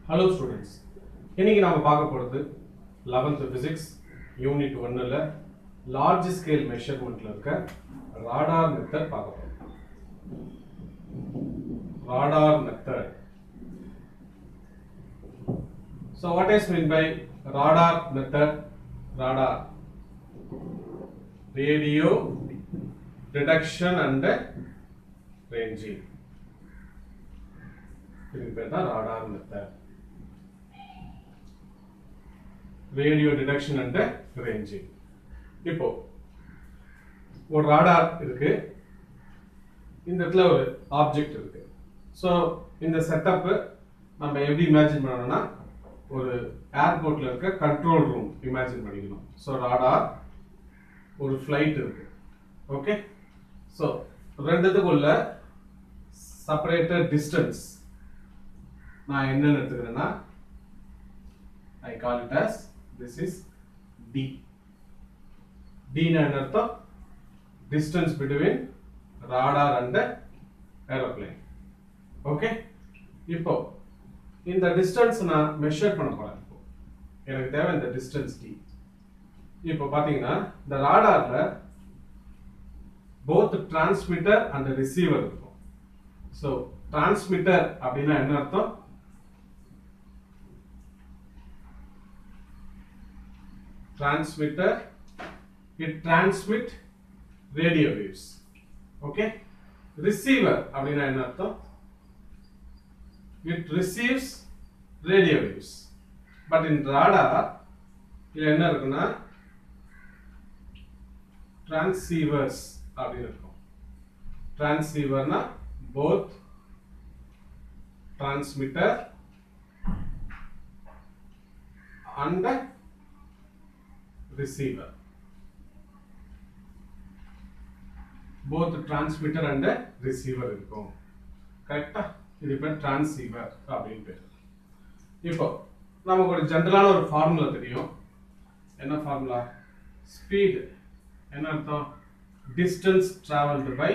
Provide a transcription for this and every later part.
Hello students இன்னைக்கு நாம பார்க்க போகிறது லெவன்த் ஃபிசிக்ஸ் யூனிட் ஒன்னில் லார்ஜ் ஸ்கேல் மெஷர்மெண்ட்ல இருக்க ராடார் மெத்தட் பார்க்க போகிறோம் radar method so what is mean by radar method radar radio detection and ranging இதுக்கு பேர் தான் radar method radio detection and ranging இப்போ ஒரு ராடார் இருக்கு இந்த இடத்துல ஒரு ஆப்ஜெக்ட் இருக்கு ஸோ இந்த செட்டப் நம்ம எப்படி இமேஜின் பண்ணணும்னா ஒரு ஏர்போர்ட்ல இருக்க கண்ட்ரோல் ரூம் இமேஜின் பண்ணிக்கணும் ஸோ ராடார் ஒரு ஃப்ளைட் இருக்கு ஓகே ஸோ ரெண்டுத்துக்குள்ள செப்பரேட்டட் டிஸ்டன்ஸ் நான் என்னன்னு எடுத்துக்கிறேன்னா I call it as this is d d னா என்ன அர்த்தம் distance between radar and aeroplane okay இப்போ இந்த டிஸ்டன்ஸ் நான் மெஷர் பண்ண போறேன் இப்போ எனக்கு தேவை இந்த டிஸ்டன்ஸ் d இப்போ பாத்தீங்கன்னா இந்த ராடார்ல போத் டிரான்ஸ்மிட்டர் அண்ட் ரிசீவர் இருக்கும் ஸோ டிரான்ஸ்மிட்டர் அப்படின்னா என்ன அர்த்தம் transmitter it transmit radio waves okay receiver அப்படின்னா என்ன அர்த்தம் it receives radio waves but in radar இதுல என்ன இருக்குன்னா transceivers அப்படின்னு இருக்கும் transceiverனா both transmitter and receiver. both transmitter and receiver இருக்கும் கரெக்டா இது பேர் டிரான்சீவர் அப்படின்னு பேர் இப்போ நமக்கு ஒரு ஜென்ரலான ஒரு ஃபார்முலா தெரியும் என்ன ஃபார்முலா ஸ்பீடு என்ன அர்த்தம் distance travelled by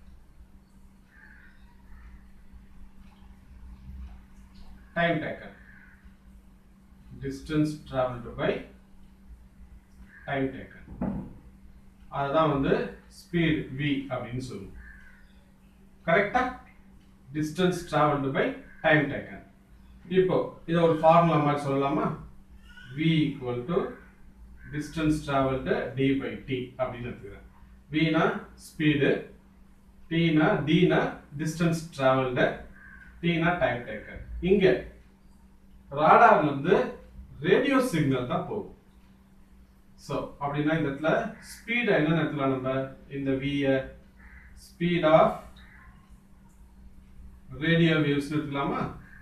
time taken distance travelled by time taken அதுதான் வந்து ஸ்பீட் v அப்படின்னு சொல்லுவோம் கரெக்டா distance travelled by time taken இப்போ இதை ஒரு ஃபார்முலா மாதிரி சொல்லலாமா v equal to distance travelled d by t அப்படின்னு எடுத்துக்கிறேன் v னா ஸ்பீடு t னா d னா டிஸ்டன்ஸ் டிராவல்டு t னா டைம் டேக்கன் இங்க ராடார்ல இருந்து ரேடியோ சிக்னல் தான் போகும் ஸோ அப்படின்னா இந்த இடத்துல ஸ்பீட் என்ன எடுத்துக்கலாம் நம்ம இந்த விய ஸ்பீட் ஆஃப் ரேடியோ வேவ்ஸ் எடுத்துக்கலாமா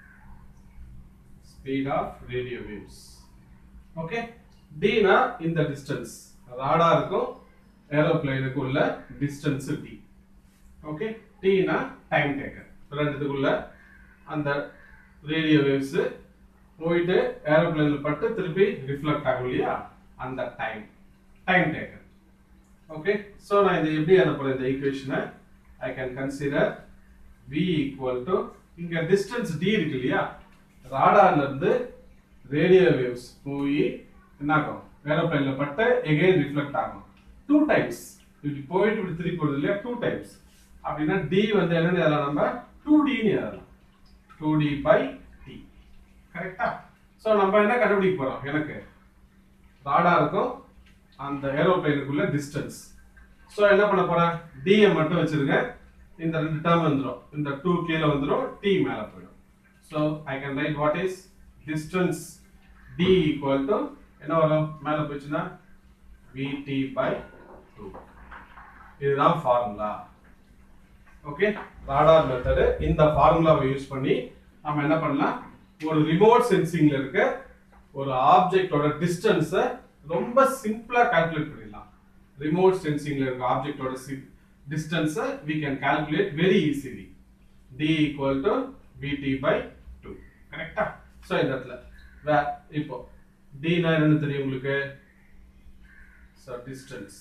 speed of radio waves okay டினா இந்த டிஸ்டன்ஸ் ராடாருக்கும் ஏரோப்ளைனுக்கும் உள்ள டிஸ்டன்ஸ் டி ஓகே டீனா டைம் டேக்கர் ரெண்டுத்துக்குள்ள அந்த ரேடியோ வேவ்ஸ் போயிட்டு ஏரோப்ளைன்ல பட்டு திருப்பி ரிஃப்ளெக்ட் ஆகும் இல்லையா அந்த time time taken okay so நான் இதை எப்படி எழுத போறேன் இந்த ஈக்குவேஷனை I can consider v equal to இங்க டிஸ்டன்ஸ் d இருக்கு இல்லையா ராடார்ல இருந்து ரேடியோ வேவ்ஸ் போய் என்ன ஆகும் ஏரோப்ளைன்ல பட்டு எகைன் ரிஃப்ளெக்ட் ஆகும் டூ டைம்ஸ் இப்படி போயிட்டு இப்படி திருப்பி போடுது இல்லையா டூ டைம்ஸ் அப்படின்னா d வந்து என்னன்னு எழுதலாம் நம்ம டூ டின்னு எழுதலாம் டூ டி பை டி கரெக்டா ஸோ நம்ம என்ன கண்டுபிடிக்க போறோம் எனக்கு ராடாருக்கும் அந்த ஏரோப்ளைனுக்குள்ள டிஸ்டன்ஸ் ஸோ என்ன பண்ண போறேன் டிஎ மட்டும் வச்சிருக்கேன் இந்த ரெண்டு டேர்ம் வந்துடும் இந்த டூ கீழே வந்துடும் டி மேலே போயிடும் so I can write what is distance d equal to என்ன வரும் மேலே போச்சுன்னா விடி பை டூ இதுதான் ஃபார்முலா ஓகே ராடார் மெத்தடு இந்த ஃபார்முலாவை யூஸ் பண்ணி நம்ம என்ன பண்ணலாம் ஒரு ரிமோட் சென்சிங்ல இருக்க ஒரு ஆப்ஜெக்டோட டிஸ்டன்ஸை ரொம்ப சிம்பிளா கால்குலேட் பண்ணிடலாம் ரிமோட் சென்சிங்ல இருக்க ஆப்ஜெக்டோட டிஸ்டன்ஸை we can calculate very easily d equal to vt by 2 கரெக்டா சோ இந்த இடத்துல வே இப்போ d னா என்னன்னு தெரியும் உங்களுக்கு so distance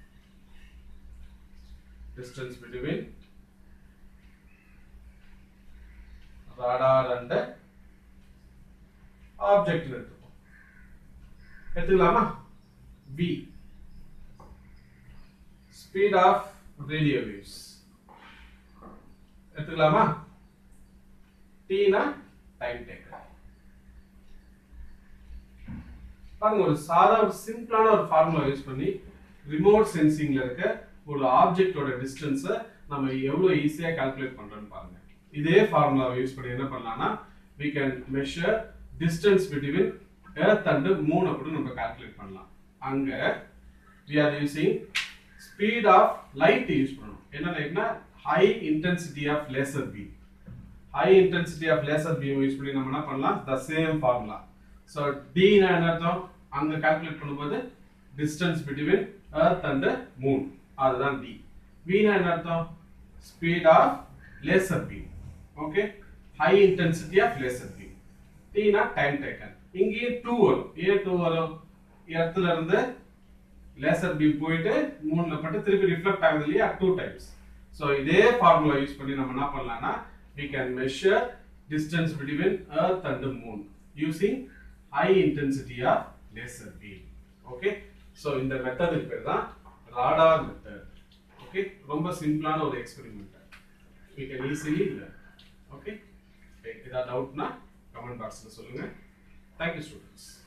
distance between radar and object எடுத்துப்போம் எடுத்துக்கலாமா v speed of radio waves எடுத்துக்கலாமா டீனா டைம் டேக்கர் பாருங்க ஒரு சாதா ஒரு சிம்பிளான ஒரு ஃபார்முலா யூஸ் பண்ணி ரிமோட் சென்சிங்ல இருக்க ஒரு ஆப்ஜெக்டோட டிஸ்டன்ஸை நம்ம எவ்வளவு ஈஸியா கால்குலேட் பண்றோம்னு பாருங்க இதே ஃபார்முலாவை யூஸ் பண்ணி என்ன பண்ணலாம்னா we can measure distance between earth and moon அப்படி நம்ம கால்குலேட் பண்ணலாம் அங்க we are using speed of light use பண்ணணும் என்ன லைட்னா high intensity of laser beam high intensity of laser beam use பண்ணி நம்ம என்ன பண்ணலாம் the same formula so d னா என்ன அர்த்தம் அங்க கால்குலேட் பண்ணும்போது distance between earth and moon அதுதான் d v னா என்ன அர்த்தம் speed of laser beam okay high intensity of laser beam t னா time taken இங்கேயும் 2 வரும் ஏன் 2 வரும் எர்த்ல இருந்து லேசர் பீம் போயிட்டு மூணுல பட்டு திருப்பி ரிஃப்ளெக்ட் ஆகுது இல்லையா டூ டைம்ஸ் ஸோ இதே ஃபார்முலா யூஸ் பண்ணி நம்ம என்ன பண்ணலாம்னா we can measure distance between earth and moon using high intensity of laser beam okay so இந்த மெத்தடுக்கு பேர் தான் ராடார் மெத்தட் ஓகே ரொம்ப சிம்பிளான ஒரு experiment we can easily learn okay ஏதாவது டவுட்னா கமெண்ட் பாக்ஸ்ல சொல்லுங்க தேங்க்யூ ஸ்டூடெண்ட்ஸ்